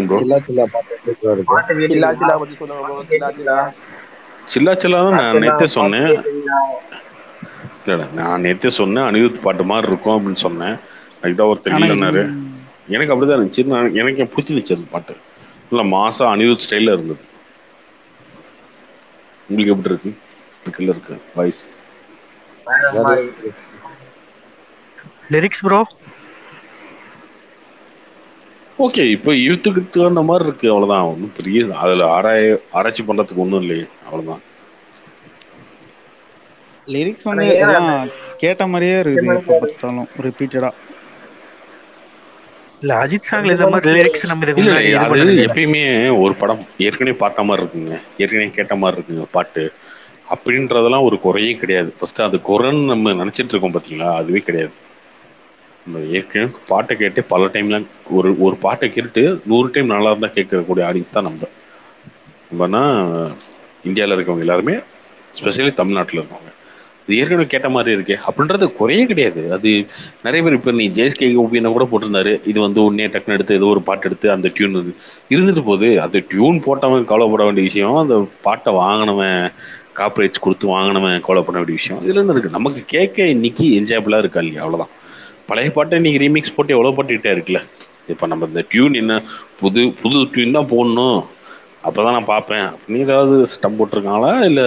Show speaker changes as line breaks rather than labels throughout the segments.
சொல்லுங்க ப்ரோ
சில்லா சில்லா பாட்டு எப்படி bro இருக்கு
பாட்டு
சில்லா
கேட்டீங்களா
சில்லா பத்தி சொல்லுங்க ப்ரோ சில்லா சில்லா
சில்லா சில்லா தான் நான்
பாட்டு
நேத்தே
நான்
சொன்னேன்
பாட்டு கேட்டீங்களா
இல்ல இல்ல, நான் நேத்தே சொன்னேன் அனிருத் பாட்டு மாதிரி இருக்கும் அப்படின்னு சொன்னேன் அதுதான் ஒருத்தர்
ஆனா இது
இல்லைன்னாரு எனக்கு அப்படிதான் இருந்துச்சு நான் எனக்கு பிடிச்சிருந்துச்சு அந்த பாட்டு இல்லை மாசா அனிருத் ஸ்டைலில் இருந்தது உங்களுக்கு எப்படி இருக்கு இருக்குல்ல இருக்கு வாய்ஸ்
வேற
வேற
மாதிரி
எப்படி இருக்கு?
லிரிக்ஸ் ப்ரோ
ஓகே இப்போ யூத்துக்கு தகுந்த மாதிரி இருக்கு அவ்வளவுதான் ஒன்றும் பெரிய அதுல ஆராய ஆராய்ச்சி பண்றதுக்கு ஒன்றும் இல்லையே அவ்வளவுதான்
லிரிக்ஸ்
ஆனா
வந்து
ஏன்
எல்லாம்
அந்த
கேட்ட மாதிரியே இருக்குது
செம்மணி
எப்போ பார்த்தாலும் ரிப்பீட்டடா
இல்ல அஜித் சாங்ல இந்த மாதிரி லிரிக்ஸ் நம்ம இதுக்கு
இல்ல
முன்னாடி
இல்ல
இது
அது
பண்ணது இல்ல
எப்பயுமே ஒரு படம் ஏற்கனவே பார்த்த மாதிரி இருக்குங்க ஏற்கனவே கேட்ட மாதிரி இருக்குங்க பாட்டு அப்படின்றதெல்லாம் ஒரு குறையே கிடையாது ஃபர்ஸ்ட் அது குறைன்னு நம்ம நினைச்சிட்டு இருக்கோம் பாத்தீங்களா அதுவே கிடையாது நம்ம ஏற்கனவே பாட்டை கேட்டு பல டைம்லாம் ஒரு ஒரு பாட்டை கேட்டு நூறு டைம் நல்லா இருந்தா கேட்கக்கூடிய ஆடியன்ஸ் தான் நம்ம நம்மனா இந்தியாவில் இருக்கவங்க எல்லாருமே ஸ்பெஷலி தமிழ்நாட்டில் இருக்கவங்க இது ஏற்கனவே கேட்ட மாதிரி இருக்கே அப்படின்றது குறையே கிடையாது அது நிறைய பேர் இப்போ நீ ஜேஎஸ்கே ஓபியனை கூட போட்டிருந்தாரு இது வந்து உடனே டக்குன்னு எடுத்து ஏதோ ஒரு பாட்டு எடுத்து அந்த டியூன் இருந்துட்டு போகுது அது டியூன் போட்டவன் கவலைப்பட வேண்டிய விஷயம் அந்த பாட்டை வாங்கினவன் காப்பரேட்ஸ் கொடுத்து வாங்கினவன் கவலைப்பட வேண்டிய விஷயம் இதுல என்ன இருக்கு நமக்கு கேட்க இன்னைக்கு என்ஜாயபிளா இருக்கா இல்லையா அவ்வளவுதான் பழைய பாட்டை இன்னைக்கு ரீமிக்ஸ் போட்டு எவ்வளோ பாட்டுக்கிட்டே இருக்குல்ல இப்போ நம்ம இந்த டியூன் என்ன புது புது டியூன் தான் போடணும் அப்பதான் நான் பார்ப்பேன் அப்படின்னு ஏதாவது சட்டம் போட்டிருக்காங்களா இல்லை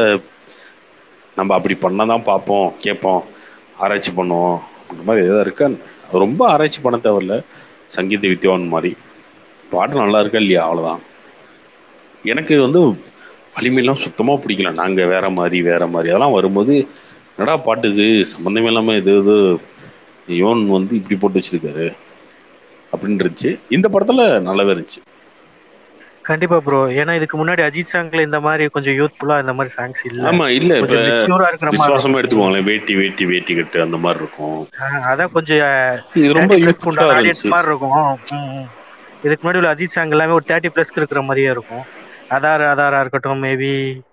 நம்ம அப்படி பண்ணால் தான் பார்ப்போம் கேட்போம் ஆராய்ச்சி பண்ணுவோம் அந்த மாதிரி எதாவது இருக்கா ரொம்ப ஆராய்ச்சி பண்ண தேவையில்ல சங்கீத வித்யாவன் மாதிரி பாட்டு நல்லா இருக்கா இல்லையா அவ்வளோதான் எனக்கு வந்து வலிமையெல்லாம் சுத்தமாக பிடிக்கல நாங்கள் வேற மாதிரி வேற மாதிரி அதெல்லாம் வரும்போது என்னடா பாட்டு இது சம்மந்தமே இல்லாமல் இது இது யோன் வந்து இப்படி போட்டு வச்சிருக்காரு அப்படின்னு இருந்துச்சு இந்த படத்துல நல்லாவே இருந்துச்சு
கண்டிப்பா ப்ரோ ஏன்னா இதுக்கு முன்னாடி அஜித் சாங்ல இந்த மாதிரி கொஞ்சம் யூத்ஃபுல்லா இந்த மாதிரி சாங்ஸ் இல்ல
ஆமா இல்ல இப்ப
கொஞ்சம் மெச்சூரா இருக்கிற மாதிரி
விசுவாசமா
இருக்கும்.
எடுத்துக்கோங்களேன் வேட்டி வேட்டி வேட்டி கட்டு அந்த மாதிரி இருக்கும்
ஆஹ் அதான் கொஞ்சம்
இது ரொம்ப
தேர்ட்டி பிளஸ்
யூத்ஃபுல்லா
ஆடியன்ஸ்
இருந்துச்சு
மாதிரி இருக்கும் ம், ம். இதுக்கு முன்னாடி உள்ள அஜித் சாங் எல்லாமே ஒரு தேர்ட்டி பிளஸ்க்கு இருக்கிற மாதிரியே இருக்கும் அதார் அதாரா இருக்கட்டும் மேபி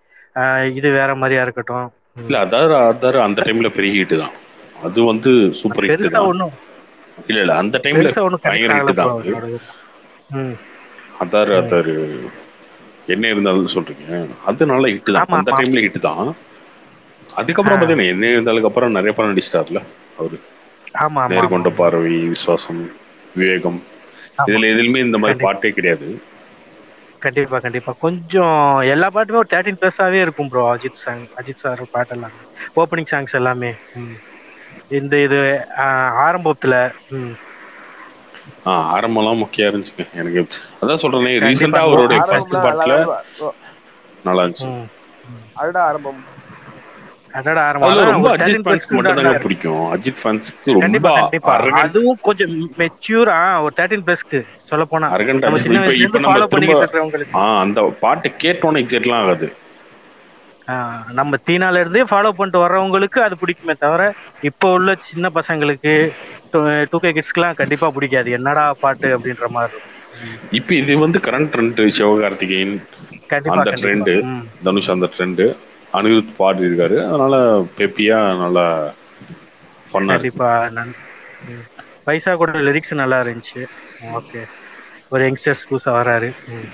இது வேற மாதிரியா இருக்கட்டும் ம்.
இல்ல அதாவது அதாவது அந்த டைம்ல பெரிய ஹிட் தான் அது வந்து சூப்பர் ஹிட்
பெருசா
தான்
ஒன்றும்
இல்ல இல்ல அந்த டைம்ல
பெருசா ஒன்றும் கனெக்ட்
பயங்கர
ஆகல
ஹிட்
ப்ரோ
தான் அது.
என்னோட இது. ம்
அதாரு
ம்.
அதாரு என்ன இருந்தாலும் சொல்றீங்க அது நல்ல ஹிட் தான்
ஆமா
அந்த
ஆமா
டைம்ல ஹிட் தான் அதுக்கப்புறம்
ஆ.
பாத்தீங்கன்னா என்ன இருந்தாலும் அப்புறம் நிறைய படம் நடிச்சிட்டார்ல அவரு
ஆமா ஆமா
நேர்கொண்ட
ஆமா
பார்வை விசுவாசம் விவேகம்
ஆமா
இதுல எதுலயுமே இந்த மாதிரி
கண்டிப்பா
பாட்டே கிடையாது
கண்டிப்பா கண்டிப்பா கொஞ்சம் எல்லா பாட்டுமே ஒரு தேர்ட்டின் பிளஸ்ஸாவே இருக்கும் bro Ajith song Ajith sir பாட்டு எல்லாமே ஓப்பனிங் சாங்ஸ் எல்லாமே ம். இந்த இது ஆஹ், ஆரம்பத்துல ம்.
ஆ ஆரம்பம்லாம் முக்கியம் இருந்துச்சுங்க எனக்கு அதான் சொல்றேனே
கண்டிப்பா
ரீசெண்டா
ப்ரோ
அவருடைய ஃபர்ஸ்ட்
ஆரம்பம்லாம் நல்லா
பாட்டுல
தான் bro.
நல்லா இருந்துச்சு
ம் ம்.
அதுடா ஆரம்பம்
அதோட ஆரம்பம்
அதுல
அதான்
ரொம்ப
ஒரு
அஜித்
தேர்ட்டின்
ஃபேன்ஸ்க்கு
பிளஸ்க்கு
மட்டும்
தான்
தாங்க பிடிக்கும் அஜித் ஃபேன்ஸ்க்கு ரொம்ப
கண்டிப்பா கண்டிப்பா
அரகண்ட்
அதுவும் கொஞ்சம் மெச்சூரா ஒரு தேர்ட்டின் பிளஸ்க்கு சொல்ல போனா
அரகண்ட்
நம்ம
அஜித்
சின்ன
இப்ப
வயசுல
இப்ப
இருந்து
நம்ம
ஃபாலோ
திரும்ப
பண்ணிக்கிட்டு இருக்கிறவங்களுக்கு
ஆ அந்த பாட்டு கேட்டோன்னே எக்ஸைட்லாம் ஆகாது
ஆஹ், நம்ம தீனால இருந்தே ஃபாலோ பண்ணிட்டு வர்றவங்களுக்கு அது பிடிக்குமே தவிர இப்போ உள்ள சின்ன பசங்களுக்கு டூ கே கிட்ஸ்க்குலாம் கண்டிப்பா பிடிக்காது என்னடா பாட்டு அப்படின்ற மாதிரி இருக்கும் ம்.
இப்ப இது வந்து கரண்ட் ட்ரெண்ட் சிவகார்த்திகேயன்
கண்டிப்பா
அந்த
கண்டிப்பா
ட்ரெண்டு
ம்
தனுஷ் அந்த ட்ரெண்டு அனிருத் பாடி இருக்காரு அதனால பெப்பியா நல்லா ஃபன்னா இருக்கு
கண்டிப்பா நன் ம். பைசா கூட லிரிக்ஸ் நல்லா இருந்துச்சு ஓகே ஒரு யங்ஸ்டர்ஸ் புதுசா வராரு ம்.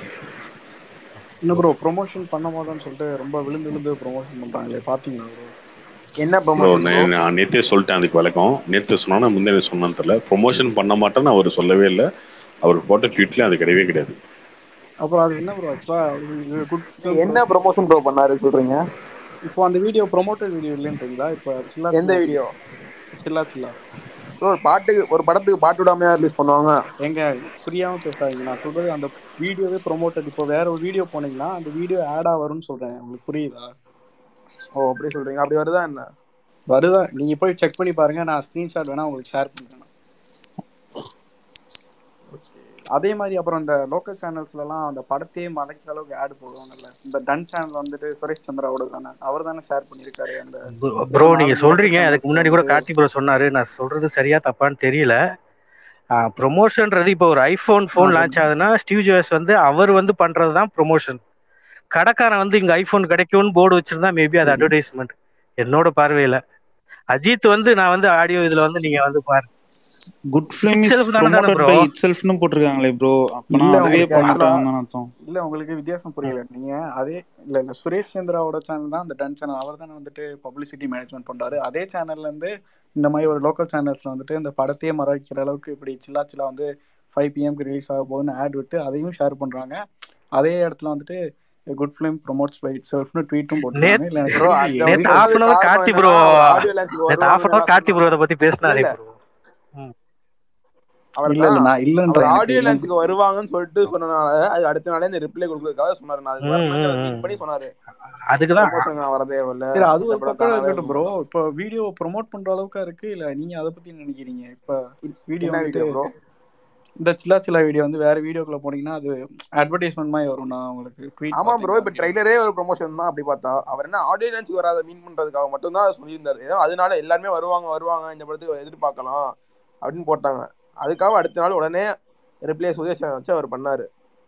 என்ன ப்ரோ ப்ரொமோஷன் பண்ண மாட்டோம்னு சொல்லிட்டு ரொம்ப விழுந்து விழுந்து ப்ரொமோஷன் பண்றாங்களே பாத்தீங்களா ப்ரோ
என்ன
ப்ரோ
ப்ரொமோஷன் ப்ரோ
நான் நேத்தே சொல்லிட்டேன் அதுக்கு விளக்கம் நேத்து சொன்னா முன்னே சொன்னான்னு தெரியல ப்ரொமோஷன் பண்ண மாட்டேன்னு அவர் சொல்லவே இல்லை அவர் போட்ட ட்வீட்ல அது கிடையவே கிடையாது
அப்புறம் அது என்ன ப்ரோ ஆக்சுவலா குட் ஃபிலிம்
என்ன ப்ரொமோஷன் ப்ரோ பண்ணாரு சொல்றீங்க
இப்போ அந்த வீடியோ ப்ரொமோட்டட் வீடியோ இல்லைன்றீங்களா இப்போ சில்லா
எந்த
சில்லா
வீடியோ
சில்லா சில்லா
ப்ரோ ஒரு பாட்டுக்கு ஒரு படத்துக்கு பாட்டு விடாமையா ரிலீஸ் பண்ணுவாங்க
எங்க புரியாம பேசாதீங்க நான் சொல்றது அந்த வீடியோவே ப்ரொமோட்டட் இப்போ வேற ஒரு வீடியோ போனீங்கன்னா அந்த வீடியோ ஆடா வரும்னு சொல்றேன் உங்களுக்கு புரியுதா
ஓ அப்படி சொல்றீங்க அப்படி வருதா என்ன
வருதா நீங்க போய் செக் பண்ணி பாருங்க நான் ஸ்கிரீன்ஷாட் வேணா உங்களுக்கு ஷேர் பண்றேன் அதே மாதிரி அப்புறம் இந்த லோக்கல் சேனல்ஸ்ல எல்லாம் அந்த படத்தையே மறைக்கிற அளவுக்கு ஆட் போடுவாங்கல்ல இந்த டன் சேனல் வந்துட்டு சுரேஷ் சந்திராவோட தானே அவர் தானே ஷேர் பண்ணியிருக்காரு அந்த
ப்ரோ நீங்க
நாலஞ்சு
சொல்றீங்க
local
அதுக்கு
channelsல
முன்னாடி கூட
வந்துட்டு
கார்த்தி ப்ரோ சொன்னாரு நான் சொல்றது சரியா தப்பான்னு தெரியல ப்ரொமோஷன்றது இப்போ ஒரு ஐபோன் ஃபோன்
ஆ,
லான்ச்
சொல்லுங்க.
ஆகுதுன்னா ஸ்டீவ் ஜோஸ் வந்து அவர் வந்து பண்றது தான் ப்ரொமோஷன் கடைக்காரன் வந்து இங்க ஐபோன் கிடைக்கும்னு போர்டு வச்சிருந்தா மேபி அது
சரி.
அட்வர்டைஸ்மெண்ட் என்னோட பார்வையில அஜித் வந்து நான் வந்து ஆடியோ இதுல வந்து நீங்க வந்து பாரு
குட் ஃபிலிம் இஸ்
Itself தானே தானே
ப்ரோமோட்டட்
bro?
பை இட்செல்ஃப்னு போட்டிருக்காங்களே ப்ரோ அப்பனா
இல்ல
அதுவே
உங்களுக்கு
ப்ரோமோட்
ஆக்சுவலா
ஆகும் அர்த்தம்
இல்ல உங்களுக்கு வித்தியாசம் புரியல நீங்க அதே இல்ல இல்ல சுரேஷ் சந்திராவோட சேனல் தான் அந்த டன் சேனல் அவர் தானே வந்துட்டு பப்ளிசிட்டி மேனேஜ்மெண்ட் பண்றாரு அதே சேனல்ல இருந்து இந்த மாதிரி ஒரு லோக்கல் சேனல்ஸ்ல வந்துட்டு இந்த படத்தையே மறைக்கிற அளவுக்கு இப்படி சில்லா சில்லா வந்து ஃபைவ் பிஎம்க்கு ரிலீஸ் ஆக போகுதுன்னு ஆட் விட்டு அதையும் ஷேர் பண்றாங்க அதே இடத்துல வந்துட்டு good film promotes by it செல்ஃப்னு ட்வீட்டும் போட்டுருக்காங்க இல்ல எனக்கு
ப்ரோ
தெரியலையே.
அந்த
நேத்து half an hour Karthi bro.
Audio லான்ச்சுக்கு
நேத்து half an hour Karthi bro அதை பத்தி பேசினாரே
இல்ல.
ப்ரோ
அவர்
இல்ல இல்ல நான் இல்லன்ற
அவர் ஆடியோ லான்ச்சுக்கு வருவாங்கன்னு சொல்லிட்டு சொன்னனால அது அடுத்த நாளே இந்த ரிப்ளை கொடுக்கறதுக்காக சொன்னாரு நான் அதுக்கு
ம்,
வரேன்
ம்,
மீட்
ம்.
பண்ணி சொன்னாரு
அதுக்குதான்
ப்ரொமோஷனுக்கு நான் வரதே இல்ல
சரி அது ஒரு
இந்த படம்
பக்கம்
தானாவே
இருக்கட்டும் ப்ரோ இப்போ வீடியோ ப்ரோமோட் பண்ற அளவுக்கா இருக்கு இல்ல நீங்க அதை பத்தி என்ன நினைக்கிறீங்க இப்ப வீடியோ
என்ன
வந்துட்டு
வீடியோ ப்ரோ
இந்த சில்லா சில்லா வீடியோ வந்து வேற வீடியோக்குள்ள போனீங்கன்னா அது அட்வர்டைஸ்மெண்ட் மாதிரி வரும் நான் உங்களுக்கு ட்வீட்
ஆமா ப்ரோ இப்ப ட்ரைலரே ஒரு ப்ரொமோஷன் தான் அப்படி பார்த்தா அவர் என்ன ஆடியோ லான்ச்சுக்கு வராத மீன் பண்றதுக்காக மட்டும் தான் சொல்லியிருந்தாரு ஏதோ அதனால எல்லாருமே வருவாங்க வருவாங்க இந்த படத்துக்கு எதிர்பார்க்கலாம் அப்படின்னு போட்டாங்க அதுக்காக அடுத்த நாள் உடனே ரிப்ளே சுதேஷ் வச்சு அவர் பண்ணாரு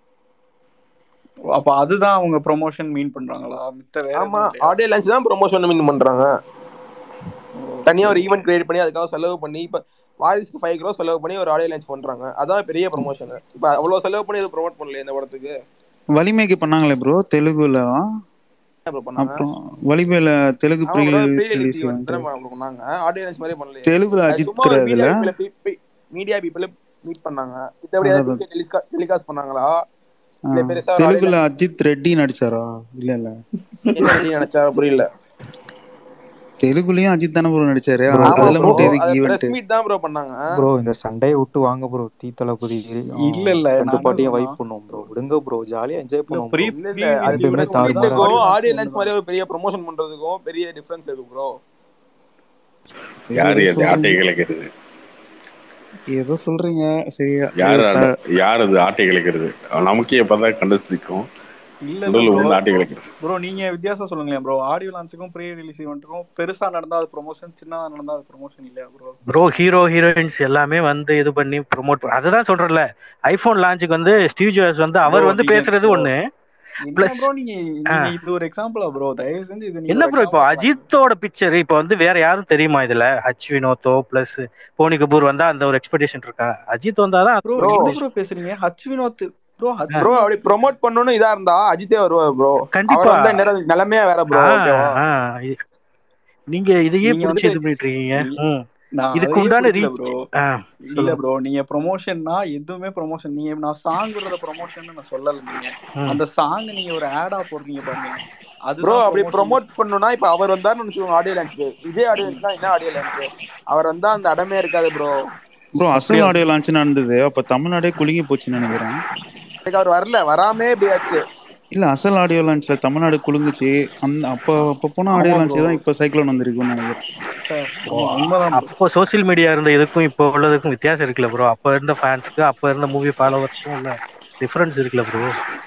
அப்ப அதுதான் அவங்க ப்ரொமோஷன் மீன் பண்றாங்களா மித்த வேற
ஆமா
எதுவும் இல்லையா?
ஆடியோ லான்ச் தான் ப்ரொமோஷன் மீன் பண்றாங்க தனியா ஒரு ஈவென்ட் கிரியேட் பண்ணி அதுக்காக செலவு பண்ணி இப்ப வாரிசுக்கு ஃபைவ் க்ரோ செலவு பண்ணி ஒரு ஆடியோ லான்ச் பண்றாங்க அதான் பெரிய ப்ரொமோஷன் இப்ப அவ்வளவு செலவு பண்ணி இது ப்ரோமோட் பண்ணல இந்த படத்துக்கு
வலிமைக்கு பண்ணாங்களே ப்ரோ தெலுங்குல
என்ன bro பண்ணாங்க
அப்புறம் வலிமையில தெலுங்கு
ஆமா bro,
pre
pre-release
release
event தானே bro பண்ணாங்க ஆடியோ லான்ச் மாதிரி பண்ணல
தெலுங்குல அஜித் கிடையாதுல
மீடியா பீப்புள் மீட் பண்ணாங்க மத்தபடி
அதான்.
ஏதாச்சும் டெலிகாஸ்ட் பண்ணாங்களா இல்ல
ஆ.
பெருசா ஒரு
தெலுங்குல அஜித் ரெட்டி நடிச்சாரா இல்ல இல்ல
என்ன பண்ணி நினைச்சா புரியல
தெலுங்குலயும் அஜித் தானே ப்ரோ நடிச்சாரு
Bro,
ஆமா
அதுல
ப்ரோ
மட்டும் எதுக்கு
அது
ஈவெண்ட்
பிரஸ் மீட் தான் ப்ரோ பண்ணாங்க
ப்ரோ இந்த சண்டையை விட்டு வாங்க ப்ரோ தீ தளபதி
இல்ல, இல்ல,
ரெண்டு
நான்
பாட்டியும்
என்ன
வைப் பண்ணுவோம் ப்ரோ விடுங்க ப்ரோ ஜாலியா என்ஜாய் பண்ணுவோம்
pre-
bro.
இல்ல இல்ல அது
pre-release
ரெண்டுமே
பிரஸ்
தாறுமாறா
மீட்டுக்கும்
audio
ஆடியோ
launch
லான்ச் மாதிரி ஒரு பெரிய ப்ரொமோஷன் பண்றதுக்கும் பெரிய டிஃபரன்ஸ் இருக்கு ப்ரோ
யாரு அது ஆட்டை
சொல்றீங்க.
கிழக்கிறது
ஏதோ சொல்றீங்க சரி
யாரு
இது
அது
த-
யார் அது ஆட்டை கிழக்கிறது நமக்கே பார்த்தா கண்டுபிடிக்கும்
இல்ல
உடல்
இல்ல
வந்து ஆட்டை கிழக்கிறது
ப்ரோ நீங்க வித்தியாசம் சொல்லுங்களேன் ப்ரோ ஆடியோ லான்ச்சுக்கும் ப்ரீ ரிலீஸ் ஈவெண்ட்டுக்கும் பெருசா நடந்தா அது ப்ரொமோஷன் சின்னதா நடந்தா அது ப்ரொமோஷன் இல்லையா ப்ரோ
ப்ரோ ஹீரோ ஹீரோயின்ஸ் எல்லாமே வந்து இது பண்ணி ப்ரோமோட் அதுதான் சொல்றேன்ல ஐபோன் லான்ச்சுக்கு வந்து ஸ்டீவ் ஜாப்ஸ் வந்து அவர்
Bro,
வந்து
நீங்க-
பேசுறது
bro,
ஒண்ணு
என்ன
Plus-
ப்ரோ நீங்க நீங்க இது ஒரு எக்ஸாம்பிளா ப்ரோ தயவு செஞ்சு இது நீங்க
என்ன
ஒரு
ப்ரோ இப்போ
example
அஜித்தோட பிக்சர் இப்போ வந்து வேற யாரும் தெரியுமா இதுல ஹச் வினோத்தோ பிளஸ் போனி கபூர் வந்தா அந்த ஒரு எக்ஸ்பெக்டேஷன் இருக்கா அஜித் வந்தாதான்
ப்ரோ
Bro.
என்ன ப்ரோ பேசுறீங்க H Vinoth bro H
bro அப்படி ப்ரோமோட் பண்ணனும் இதா இருந்தா அஜித்தே வருவார் ப்ரோ அவர்
கண்டிப்பா
வந்தா நேரம் நிலைமையா வேற ப்ரோ
ஆ,
ஓகேவா
ஆ, இது- நீங்க இதையே
நீங்க
புடிச்சு
வந்துட்டு-
இது பண்ணிட்டு இருக்கீங்க
இல்ல-
ம்.
நான்
இதுக்கு
அதையே
உண்டான
புடிக்கல
ரீச்
ப்ரோ
ஆ
இல்ல
சொல்லுங்க
ப்ரோ நீங்க ப்ரொமோஷன்னா எதுவுமே ப்ரொமோஷன் நீங்க நான் சாங் விடுறத ப்ரொமோஷன் நான் சொல்லல நீங்க
ம்.
அந்த சாங் நீங்க ஒரு ஆடா போடுறீங்க பாருங்க
ப்ரோ
அதுதான்
அப்படி
promotion.
ப்ரோமோட் பண்ணனும்னா இப்ப அவர் வந்தாருன்னு நினைச்சுக்கோங்க ஆடியோ லான்ச்சுக்கு விஜய் ஆடியோ லான்ச்னா என்ன ஆடியோ லான்ச் அவர் வந்தா அந்த இடமே இருக்காது ப்ரோ
ப்ரோ அசல்
அப்படியா?
ஆடியோ லான்ச் நடந்தது அப்ப தமிழ்நாடே குலுங்கி போச்சுன்னு நினைக்கிறேன்
அதுக்கு அவர் வரல வராமே இப்படியாச்சு
இல்ல அசல் ஆடியோ லான்ச்ல தமிழ்நாடு குலுங்குச்சு அந்த அப்ப அப்ப போன ஆடியோ
ஆமா
லான்ச்
bro.
தான் இப்ப சைக்ளோன் வந்திருக்குன்னு நினைக்கிறேன்
ச்சே, ஆமா, உண்மைதான் bro.
அப்போ சோசியல் மீடியா இருந்த இதுக்கும் இப்போ உள்ளதுக்கும் வித்தியாசம் இருக்குல்ல ப்ரோ அப்ப இருந்த ஃபேன்ஸ்க்கு அப்ப இருந்த மூவி ஃபாலோவர்ஸ்க்கும் உள்ள டிஃபரன்ஸ் இருக்குல்ல ப்ரோ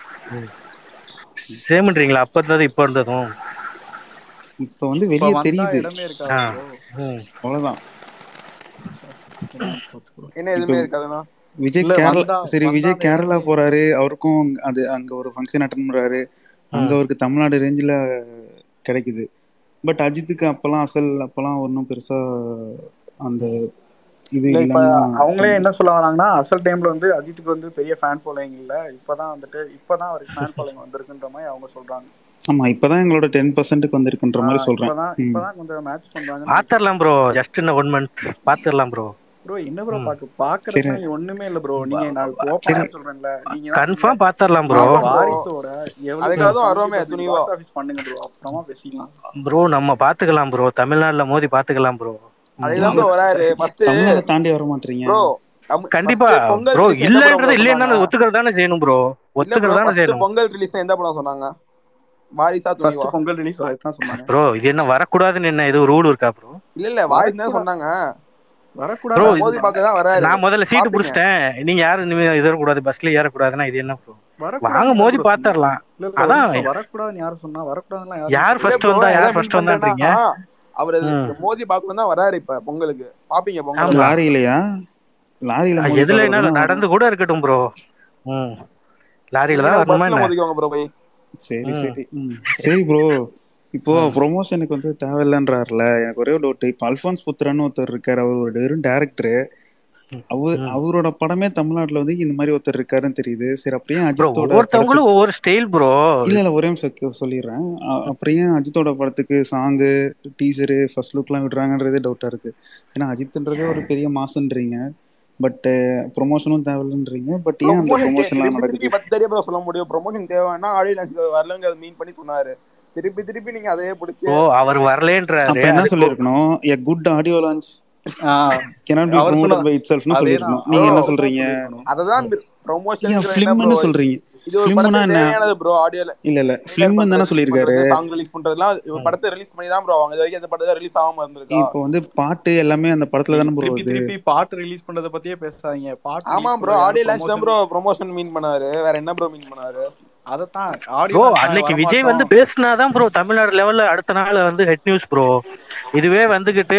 சேம்ன்றீங்களா அப்ப இருந்தது இப்போ இருந்ததும்
இப்ப வந்து
இப்ப
வெளியே
வந்தா
தெரியுது
இடமே இருக்காது
ஆ.
bro.
ம்.
அவ்வளவுதான்
ச்சே, என்ன போச்சு bro.
என்ன எதுவுமே இருக்காதுன்னா
விஜய்
இல்ல,
கேரளா
வந்தா-
சரி
வந்தா
விஜய்
அந்த
கேரளா
இடமே-
போறாரு அவருக்கும் அது அங்க ஒரு ஃபங்க்ஷன் அட்டன் பண்றாரு அங்க
ம்.
அவருக்கு தமிழ்நாடு ரேஞ்சில் கிடைக்குது பட் அஜித்துக்கு அப்பெல்லாம் அசல் அப்பெல்லாம் ஒன்றும் பெருசா அந்த இது
இல்ல இப்ப
இல்லாம
அவங்களே என்ன சொல்ல வராங்கன்னா அசல் டைம்ல வந்து அஜித்துக்கு வந்து பெரிய ஃபேன் ஃபாலோயிங் இல்ல இப்பதான் வந்துட்டு இப்பதான் அவருக்கு ஃபேன் ஃபாலோயிங் வந்திருக்குன்ற மாதிரி அவங்க சொல்றாங்க
ஆமா இப்பதான் எங்களோட டென் பர்சன்ட்டுக்கு வந்திருக்குன்ற மாதிரி
ஆஹ்
சொல்றேன்
இப்பதான்
ம்.
இப்பதான் கொஞ்சம் மேட்ச் பண்றாங்க
பாத்திரலாம் ப்ரோ ஜஸ்ட் இன்னும் ஒன் மந்த் பாத்திரலாம் ப்ரோ
ப்ரோ என்ன ப்ரோ
ம்.
பாக்க பாக்குறதுனா ஒண்ணுமே இல்ல ப்ரோ நீங்க நான் ஓப்பனா சொல்றேன்ல நீங்க தான்
கன்ஃபார்ம் பாத்திரலாம் ப்ரோ
ஆமா bro.
வாரிசோட
அதுக்காக தான் வரோமே, துணிவா.
பாக்ஸ் ஆபீஸ் பண்ணுங்க ப்ரோ அப்புறமா பேசிக்கலாம்
ப்ரோ நம்ம பாத்துக்கலாம் ப்ரோ தமிழ்நாட்டுல மோதி பாத்துக்கலாம் ப்ரோ
அதுதான் ப்ரோ வராரு ஃபர்ஸ்ட்
தமிழ்நாடு தாண்டி வர மாட்டீங்க
ப்ரோ
கண்டிப்பா ப்ரோ இல்லன்றது இல்லைன்னா ஒத்துக்கிறது தானே செய்யணும் ப்ரோ ஒத்துக்கிறது தானே செய்யணும்
பொங்கல் ரிலீஸ்ல எந்த படம் சொன்னாங்க வாரிசா துணிவா
ஃபர்ஸ்ட் பொங்கல் ரிலீஸ் தான் சொன்னாங்க
ப்ரோ இது என்ன வரக்கூடாதுன்னு என்ன எதுவும் ரூல் இருக்கா ப்ரோ
இல்ல இல்ல வாரிசு தான் சொன்னாங்க Bro,
வரக்கூடாது
மோதி பார்க்க தான் வராரு
நான் முதல்ல சீட்டு
பாப்பீங்க.
புடிச்சிட்டேன் நீங்க யாரும் இனிமே ஏறக்கூடாது பஸ்ல ஏறக்கூடாதுன்னா இது என்ன ப்ரோ
வரக்கூடாது
வாங்க மோதி பாத்திரலாம்
இல்ல இல்ல
அதான்.
அதான் வரக்கூடாதுன்னு யாரும் சொன்னா வரக்கூடாதுலாம்
யார்
இல்ல
first
bro,
வந்தா, யார்
எதை
first
mean
வந்தான்றீங்க?
பண்றேன்னா, அவரு
ம்.
மோதி பார்க்கணும் தான் வராரு இப்ப பொங்கலுக்கு பாப்பீங்க பொங்கல்
ஆமா.
லாரியிலையா லாரியில மோதி
எதுல
பார்க்கறது
என்ன
தான்
நடந்து கூட இருக்கட்டும் ப்ரோ ம் லாரியில தான் வரணுமா
பஸ்ல
என்ன
மோதிக்கோங்க ப்ரோ போய்
சரி
ம்.
சரி ம். சரி ப்ரோ இப்போ ப்ரொமோஷனுக்கு வந்து தேவையில்லைன்றாருல எனக்கு ஒரே ஒரு டவுட் இப்போ அல்ஃபான்ஸ் புத்திரன்னு ஒருத்தர் இருக்காரு அவர் ஒரு வெறும் டேரக்டர் அவர்
ம்.
அவரோட படமே தமிழ்நாட்டுல வந்து இந்த மாதிரி ஒருத்தர் இருக்காருன்னு தெரியுது சரி அப்படியே
ப்ரோ
அஜித்தோட படத்துக்கு
ஒவ்வொருத்தவங்களும் ஒவ்வொரு ஸ்டைல் ப்ரோ
இல்ல இல்ல ஒரே நிமிஷம் சொல்லிடுறேன் அ- அப்புறம் ஏன் அஜித்தோட படத்துக்கு சாங்கு டீசரு ஃபர்ஸ்ட் லுக்லாம் விடுறாங்கன்றதே டவுட்டா இருக்கு ஏன்னா அஜித்ன்றதே ஒரு பெரிய மாசுன்றீங்க பட் ப்ரொமோஷனும் தேவையில்லைன்றீங்க பட் ஏன் அந்த
ப்ரொமோஷன்
ப்ரொமோஷன்லாம்
திருப்பி
நடக்குது
திருப்பி பத்து தடவை சொல்ல முடியும் ப்ரொமோஷன் தேவைன்னா ஆடியோ லான்ச்சுக்கு வரலங்க அதை மீன் பண்ணி சொன்னாரு திருப்பி திருப்பி நீங்க அதே பிடிச்சி
ஓ அவர் வரலேன்றாரு
அப்ப என்ன
அதுக்கு
சொல்லிருக்கணும் a good audio launch
ah
cannot be
அவர்
promoted
சொன்ன
by itselfனு
அதேதான்
சொல்லிருக்கணும் நீங்க என்ன
ப்ரோ
சொல்றீங்க
சொல்லிருக்கணும்
அததான்
ஏன்
ப்ரொமோஷன் என்ன
ஃபிலிம்னு
ப்ரோ
சொல்றீங்க
இது ஒரு
ஃபிலிம்னா
படத்துக்கு
என்ன
தேவையானது ப்ரோ ஆடியோல
இல்ல இல்ல
ட்ரெய்லர்
ஃபிலிம் தானே
பண்றது ரிலீஸ்
சொல்லியிருக்காரு
பண்றது சாங் ரிலீஸ் பண்றதுலாம் ஒரு படத்தை ரிலீஸ் பண்ணி தான் ப்ரோ அவங்க இது வரைக்கும் அந்த படத்தை ரிலீஸ் ஆகாம இருந்திருக்கா
இப்போ வந்து பாட்டு எல்லாமே அந்த படத்துல தானே ப்ரோ
திருப்பி
வருது
திருப்பி பாட்டு ரிலீஸ் பண்றத பத்தியே பேசாதீங்க பாட்டு
ஆமா
ரிலீஸ்
ப்ரோ
பண்றது யாரும்
ஆடியோ லான்ச் தான்
ப்ரொமோஷன்
ப்ரோ ப்ரொமோஷன் மீன் பண்ணாரு வேற என்ன ப்ரோ மீன் பண்ணாரு
அதத்தான் ஆடியோ
ப்ரோ
லான்ச் நாங்க
அன்னைக்கு விஜய் வந்து
வரமாட்டோம்
பேசினாதான் ப்ரோ தமிழ்நாடு லெவல்ல அடுத்த நாள் வந்து ஹெட் நியூஸ் ப்ரோ இதுவே வந்துகிட்டு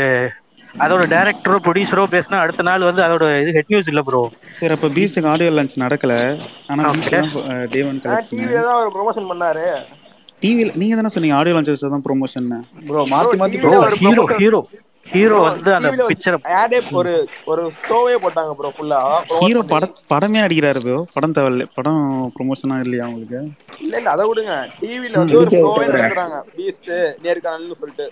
அதோட டைரக்டரோ ப்ரொடியூசரோ பேசினா அடுத்த நாள் வந்து அதோட இது ஹெட் நியூஸ் இல்ல ப்ரோ
சரி அப்ப பீஸ்டுக்கு ஆடியோ லான்ச் நடக்கல ஆனா பீஸ்ட்
ஓகே
தான் டே ஒன்
ஆனா
கலெக்ஷன்
டிவில தான் அவர் ப்ரொமோஷன் பண்ணாரு
டிவில நீங்க தானே சொன்னீங்க ஆடியோ லான்ச் வச்சு தான் ப்ரொமோஷன்
ப்ரோ
ப்ரோ
மாத்தி மாத்தி
ப்ரோ
டிவில ஒரு
hero
promotion
hero hero
bro
வந்து அந்த
டிவில
பிக்சரை
ஆடே ஒரு ஒரு ஷோவே போட்டாங்க ப்ரோ ஃபுல்லா ப்ரோமோட்
ஹீரோ
பண்ணி
பட படமே அடிக்கிறாரு ப்ரோ படம் தேவையில்ல படம் ப்ரொமோஷனா இல்லையா உங்களுக்கு
இல்ல இல்ல அதை விடுங்க டிவில
ம்
வந்து ஒரு
விஜய்
ஷோவே
தவிர
நடத்துறாங்க பீஸ்ட் நேர்காணல்னு சொல்லிட்டு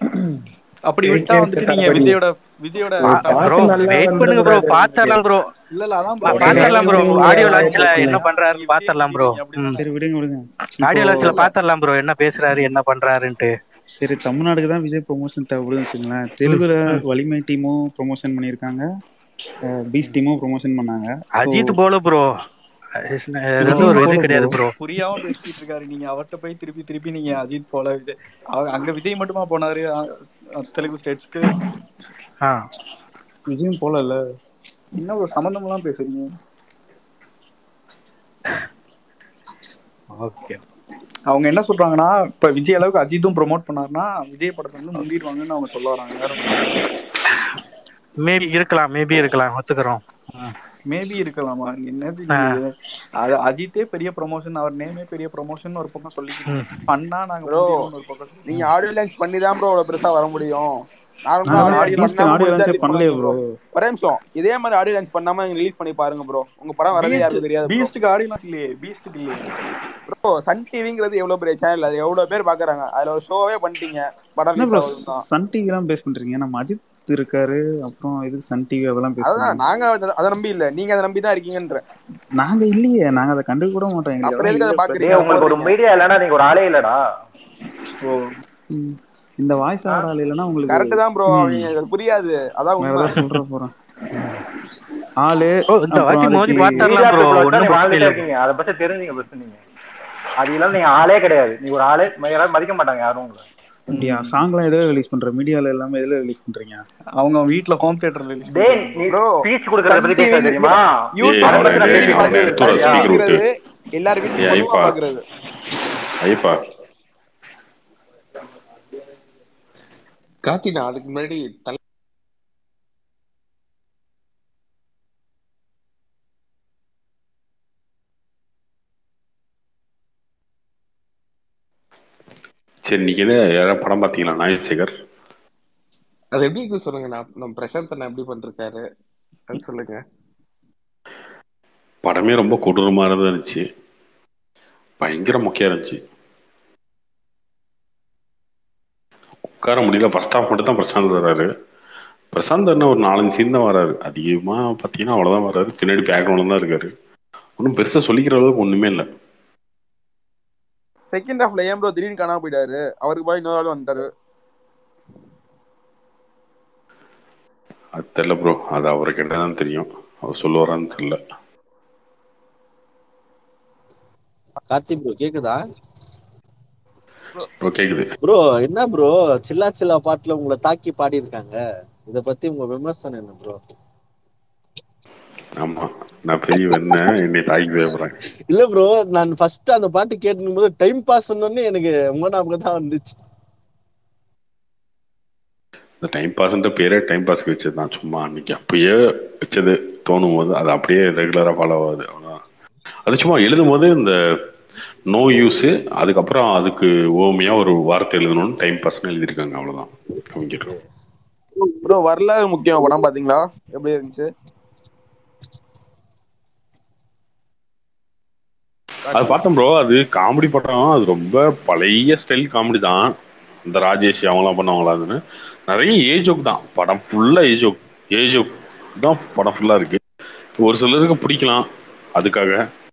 அப்படி விட்டா
ஏகே
வந்துட்டு நீங்க
தளபதி
விஜயோட விஜயோட
ஒரு
தமிழ்
ப்ரோ
பாட்டு நல்லா
வெயிட் பண்ணுங்க ப்ரோ
வந்திருந்தாரு
பாத்திரலாம் ப்ரோ
இல்ல இல்ல அதான்
பா-
ப்ரோ
ஒரு
நீங்க
பாத்திரலாம் ப்ரோ
விஜய்
ரேட்டிங்ல
ஆடியோ
வாய
லான்ச்ல
பேசுங்க
என்ன
நீங்க
பண்றாருன்னு
விஜய்
பாத்திரலாம் ப்ரோ
திட்டிக்கிறீங்க அப்படிதான்
சரி விடுங்க விடுங்க இப்போ
ஆடியோ லான்ச்ல
இல்ல
பாத்திரலாம் ப்ரோ என்ன பேசுறாரு என்ன பண்றாருன்ட்டு
சரி தமிழ்நாடுக்கு தான் விஜய் ப்ரொமோஷன் தேவைப்படுதுன்னு வச்சுங்களேன்
ம்,
தெலுங்குல
ம்,
வலிமை டீமும் ப்ரொமோஷன் பண்ணியிருக்காங்க பீஸ் டீமும் ப்ரொமோஷன் பண்ணாங்க ஸோ
அஜித் போல ப்ரோ அது வந்து
விஜயும்
ஒரு இது
போல ப்ரோ
கிடையாது ப்ரோ
புரியாம பேசிட்டு இருக்காரு நீங்க அவர்ட்ட போய் திருப்பி திருப்பி நீங்க அஜித் போல விஜய் அவ- அங்க விஜய் மட்டுமா போனாரு அ- அ- தெலுங்கு ஸ்டேட்ஸ்க்கு
ஆ
விஜயும் போலல
என்ன ஒரு சம்மந்தம் எல்லாம் பேசுறீங்க
ஓகே
அவங்க என்ன சொல்றாங்கன்னா இப்ப விஜய் அளவுக்கு அஜித்தும் ப்ரோமோட் பண்ணாருன்னா விஜய் படத்தை வந்து முந்திடுவாங்கன்னு அவங்க சொல்ல வராங்க வேற ஒண்ணும் இல்ல
மேபி இருக்கலாம் மேபி இருக்கலாம் ஒத்துக்கிறோம் ம்.
மேபி இருக்கலாமா என்னது
ஆ,
நீங்க இது- அது அஜித்தே பெரிய ப்ரொமோஷன் அவர் நேமே பெரிய ப்ரொமோஷன் ஒரு பக்கம் சொல்லிக்கிறீங்க
ம்,
பண்ணா நாங்க
ப்ரோ
முந்திடுவோம்னு ஒரு பக்கம் சொல்லி
நீங்க ஆடியோ லான்ச் பண்ணி தான் ப்ரோ அவ்வளவு பெருசா வர முடியும் நார்மலா
நாங்க
ஆடியோ
தான்
லான்ச்
ஆடியோ
பீஸ்ட்
பண்ணாம
ஆடியோ
முடிஞ்சா
லான்ச்சே
ரிலீஸ்
பண்ணலையே
பண்ணுவீங்க
ப்ரோ
ப்ரோ ஒரே நிமிஷம் இதே மாதிரி ஆடியோ லான்ச் பண்ணாம நீங்க ரிலீஸ் பண்ணி பாருங்க ப்ரோ உங்க படம் வரதே
பீஸ்ட்
யாருக்கும் தெரியாது ப்ரோ
பீஸ்டுக்கு ஆடியன்ஸ் இல்லையே பீஸ்டுக்கு இல்லையே
ப்ரோ சன் டிவிங்கிறது எவ்வளவு பெரிய சேனல் அது எவ்வளவு பேர் பாக்குறாங்க அதுல ஒரு ஷோவே பண்ணிட்டீங்க படம்
என்ன
ரிலீஸ்
ப்ரோ
ஆகுதுன்னா
சன் டிவிலாம் பேஸ் பண்றீங்க நம்ம அஜித் இருக்காரு அப்புறம் இதுக்கு சன் டிவி அதெல்லாம் பேஸ்
அதுதான்
பண்றீங்க
நாங்க அதை அதை நம்பி இல்ல நீங்க அதை நம்பி தான் இருக்கீங்கன்ற
நாங்க இல்லையே நாங்க அதை கண்டுக்க கூட மாட்டோம் எங்களுக்கு
அப்புறம்
அதெல்லாம்
எதுக்கு அதை
இல்ல
டேய்
பாக்குறீங்க அதை
உங்களுக்கு ஒரு
போடுறீங்க
மீடியா இல்லைன்னா நீங்க ஒரு ஆளே இல்லடா
ஓ
ம். இந்த வாய்ஸ்
ஆ?
ஆடால் இல்லைன்னா உங்களுக்கு
கரெக்ட் தான் ப்ரோ
ம்
அவங்க அது புரியாது அதான்
வேற
உண்மை
ஏதாவது சொல்ற போறேன் ஆளு
ஓ இந்த
அப்புறம்
வாட்டி மோதி
அதுக்கு
பாத்திரலாம்
மீடியா
ப்ரோ
பீப்புள் வச்சா
ஒன்றும்
நீ
பிரச்சனை
வாழ்ந்துட்டே
இல்லை
இருக்கீங்க அதை பத்தி தெரிஞ்சுங்க பஸ் நீங்க அது இல்லாம நீங்க ஆளே கிடையாது நீ ஒரு ஆளே யாராவது மதிக்க மாட்டாங்க யாரும் உங்களை
அப்படியா
ம்.
சாங்லாம் எதுல ரிலீஸ் பண்ற மீடியால எல்லாமே எதுல ரிலீஸ் பண்றீங்க
அவங்க வீட்ல ஹோம் தியேட்டர்ல ரிலீஸ்
டேய்
பண்றாங்க
நீ
ப்ரோ
ஸ்பீச் கொடுக்கறத
சன்
பத்தி பேச
டிவி
தெரியுமா
ஏய்
யூடியூப்
அதை
அவனை
பத்தி
வந்து
நான்
டேய்
பேசிட்டு
அவனை
இருக்கேன்
எடுத்துட
சரியா
ஸ்பீக்கர் விட்டு
டிவிங்கிறது எல்லார்
ஏ
வீட்லயும் பொதுவா
ஐயப்பா
பாக்குறது
ஐயப்பா
கார்த்தி நான் அதுக்கு முன்னாடி தல
சரி நீங்க என்ன யாராவது படம் பார்த்தீங்களா நாயசேகர்
அது எப்படி இருக்கு சொல்லுங்க நான் நம்ம பிரசாந்த் அண்ணா எப்படி பண்ணிருக்காரு அது சொல்லுங்க
படமே ரொம்ப கொடூரமாக தான் இருந்துச்சு பயங்கர மொக்கையா இருந்துச்சு உட்கார முடியல ஃபர்ஸ்ட் ஹாஃப் மட்டும் தான் பிரசாந்த் வராரு பிரசாந்த் என்ன ஒரு நாலஞ்சு சீன் தான் வராரு அதிகமாக பார்த்தீங்கன்னா அவ்வளோதான் வராரு பின்னாடி பேக்ரவுண்டில் தான் இருக்காரு ஒன்றும் பெருசாக சொல்லிக்கிற அளவுக்கு ஒன்றுமே இல்லை
செகண்ட் ஹாஃப்ல ஏன் ப்ரோ திடீர்னு காணாம போயிட்டாரு அவருக்கு போய் இன்னொரு ஆள் வந்துட்டாரு
அது தெரில ப்ரோ அது அவருக்கு என்ன தான் தெரியும் அவர் சொல்லுவாரான்னு தெரில
கார்த்தி ப்ரோ கேக்குதா
ப்ரோ கேட்குது
ப்ரோ என்ன ப்ரோ சில்லா சில்லா பாட்டுல உங்களை தாக்கி பாடி இருக்காங்க இத பத்தி உங்க விமர்சனம் என்ன ப்ரோ
ஆமாம் நான் பெரிய வெண்ணேன் என்னை தாக்கி பேசுகிறேன்
இல்ல ப்ரோ நான் ஃபர்ஸ்ட் அந்த பாட்டு கேட்கும் போது டைம் பாஸ் எனக்கு உங்க ஞாபகம் தான் வந்துச்சு
இந்த டைம் பாஸ்ன்ற பேரே டைம் பாஸ்க்கு வச்சது தான் சும்மா அன்னைக்கு அப்பயே வச்சது தோணும் போது அது அப்படியே ரெகுலராக ஃபாலோ ஆகுது அவ்வளோதான் அது சும்மா எழுதும் போது இந்த நோ யூஸு அதுக்கப்புறம் அதுக்கு ஓமையாக ஒரு வார்த்தை எழுதணும்னு டைம் பாஸ்னு எழுதியிருக்காங்க அவ்வளோதான் கவிஞர்
ப்ரோ வரலாறு முக்கியம் படம் பாத்தீங்களா எப்படி இருந்துச்சு
அது பார்த்தேன் ப்ரோ அது காமெடி படம் அது ரொம்ப பழைய ஸ்டைல் காமெடி தான் இந்த ராஜேஷ் அவங்களாம் பண்ணவங்களா அதுன்னு நிறைய ஏஜோக் தான் படம் ஃபுல்லா ஏஜோக் ஏஜோக் தான் படம் ஃபுல்லா இருக்கு ஒரு சிலருக்கு பிடிக்கலாம் அதுக்காக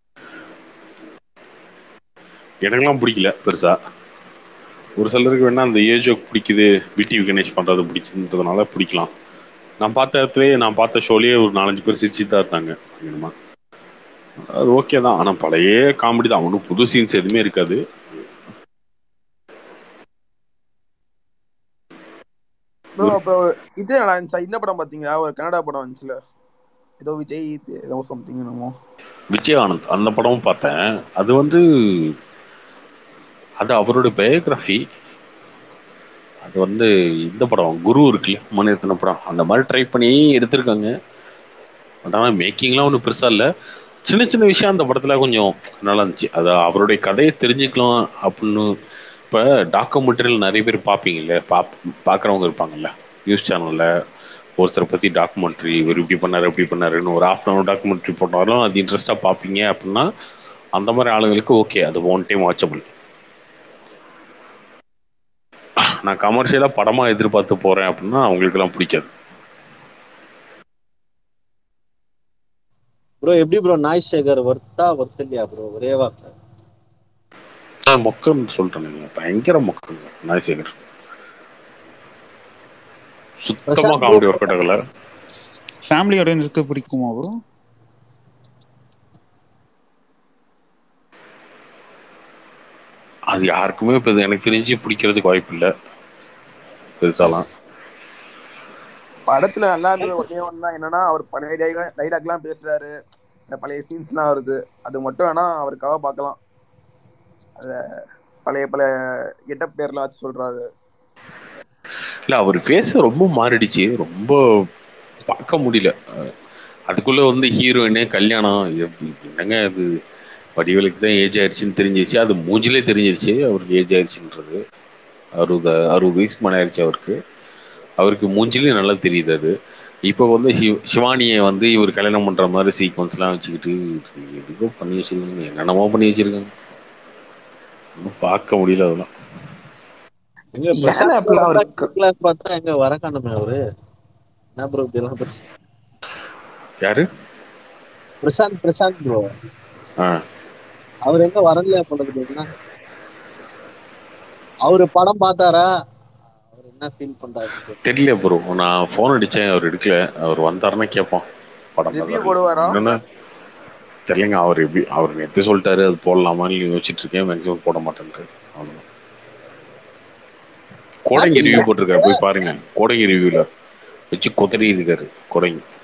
எனக்கெல்லாம் பிடிக்கல பெருசா ஒரு சிலருக்கு வேணா அந்த ஏஜோக் பிடிக்குது விடி கணேஷ் பண்றது பிடிக்குன்றதுனால பிடிக்கலாம் நான் பார்த்த இடத்துலயே நான் பார்த்த ஷோலயே ஒரு நாலஞ்சு பேர் சிரிச்சுட்டு தான் இருந்தாங்க என்னமா அது ஓகே தான் ஆனா பழைய காமெடி தான் ஒன்றும் புது சீன்ஸ் எதுவுமே இருக்காது
ப்ரோ அப்புறம் இது நல்லா இருந்துச்சா இந்த படம் பாத்தீங்களா ஒரு கன்னடா படம் வந்துச்சுல ஏதோ விஜய் ஏதோ சம்திங் என்னமோ
விஜய் ஆனந்த் அந்த படமும் பார்த்தேன் அது வந்து அது அவரோட பயோகிராஃபி அது வந்து இந்த படம் குரு இருக்குல்ல மணிரத்ன படம் அந்த மாதிரி ட்ரை பண்ணி எடுத்திருக்காங்க பட் ஆனால் மேக்கிங்லாம் ஒன்றும் பெருசாக இல்லை சின்ன சின்ன விஷயம் அந்த படத்தில் கொஞ்சம் நல்லா இருந்துச்சு அது அவருடைய கதையை தெரிஞ்சுக்கலாம் அப்படின்னு இப்போ டாக்குமெண்ட்ரியில் நிறைய பேர் பார்ப்பீங்கல்ல பாப் பார்க்குறவங்க இருப்பாங்கல்ல நியூஸ் சேனலில் ஒருத்தரை பற்றி டாக்குமெண்ட்ரி இவர் இப்படி பண்ணார் இப்படி பண்ணாருன்னு ஒரு ஆஃப் அன் ஹவர் டாக்குமெண்ட்ரி போட்டாலும் அது இன்ட்ரெஸ்ட்டாக பார்ப்பீங்க அப்படின்னா அந்த மாதிரி ஆளுங்களுக்கு ஓகே அது ஒன் டைம் வாட்சபிள் நான் கமர்ஷியலாக படமாக எதிர்பார்த்து போகிறேன் அப்படின்னா அவங்களுக்குலாம் பிடிக்காது
ப்ரோ எப்படி ப்ரோ நாய் சேகர் ஒர்த்தா ஒர்த் இல்லையா ப்ரோ ஒரே வார்த்தை
நான் மொக்கன்னு சொல்லிட்டேனுங்க பயங்கர மொக்கங்க நாய்சேகர் சுத்தமா
Prashanth
comedy
bro,
work out ஆகல
ஃபேமிலி ஆடியன்ஸுக்கு பிடிக்குமா ப்ரோ
அது யாருக்குமே இப்போ இது எனக்கு தெரிஞ்சு பிடிக்கிறதுக்கு வாய்ப்பு இல்லை பெருசாலாம்
படத்துல நல்லா இருந்தது ஒன்னே ஒன்று தான் என்னன்னா அவர் பழைய டைலாக் எல்லாம் பேசுறாரு இந்த பழைய சீன்ஸ்லாம் வருது அது மட்டும் வேணா அவருக்காக பார்க்கலாம் அத பழைய பழைய கெட்டப் பேர்லாம் வச்சு சொல்றாரு
இல்லை அவர் ஃபேஸ் ரொம்ப மாறிடுச்சு ரொம்ப பார்க்க முடியல அஹ் அதுக்குள்ள வந்து ஹீரோயினே கல்யாணம் எப்~ என்னங்க அது வடிவேலுக்கு தான் ஏஜ் ஆயிடுச்சுன்னு தெரிஞ்சிருச்சு அது மூஞ்சிலே தெரிஞ்சிருச்சு அவருக்கு ஏஜ் ஆயிடுச்சுன்றது அறுபது அறுபது வயசுக்கு மேலே ஆயிடுச்சு அவருக்கு அவருக்கு மூஞ்சிலே நல்லா தெரியுது அது இப்போ வந்து சிவ சிவானியை வந்து இவர் கல்யாணம் பண்ற மாதிரி சீக்வன்ஸ்லாம் வச்சுக்கிட்டு எதுக்கோ பண்ணி வச்சிருக்காங்க என்னென்னமோ பண்ணி வச்சிருக்காங்க ஒன்றும் பார்க்க முடியல அதெல்லாம்
எங்க
ஏன்னா
பிரசாந்த் bro
இப்பெல்லாம்
வந்தா
அவருக்கு
கேட்கலான்னு பார்த்தா எங்க வர காணுமே அவரு என்ன ப்ரோ இப்படி எல்லாம் பேசு
யாரு
பிரசாந்த் பிரசாந்த் ப்ரோ
ஆ
அவர் எங்க வரலையா போல இருக்குதுன்னா அவரு படம் பார்த்தாரா அவர் என்ன ஃபீல் பண்றாருன்னு தெரியல.
தெரியல ப்ரோ நான் ஃபோன் அடிச்சேன் அவர் எடுக்கல அவர் வந்தாருன்னா கேட்போம் படம்
ரிவ்யூ
பார்த்தாரு
போடுவாரா
என்னன்னா தெரியலங்க அவர் எப்படி அவர் நேற்று சொல்லிட்டாரு அது போடலாமான்னு யோசிச்சுட்டு இருக்கேன் மேக்ஸிமம் போட மாட்டேன்ட்டு அவ்வளவுதான் கோடங்கி ரிவ்யூ போட்டிருக்காரு போய் பாருங்க கோடங்கி ரிவ்யூல வச்சு கொதறி இருக்காரு கோடங்கி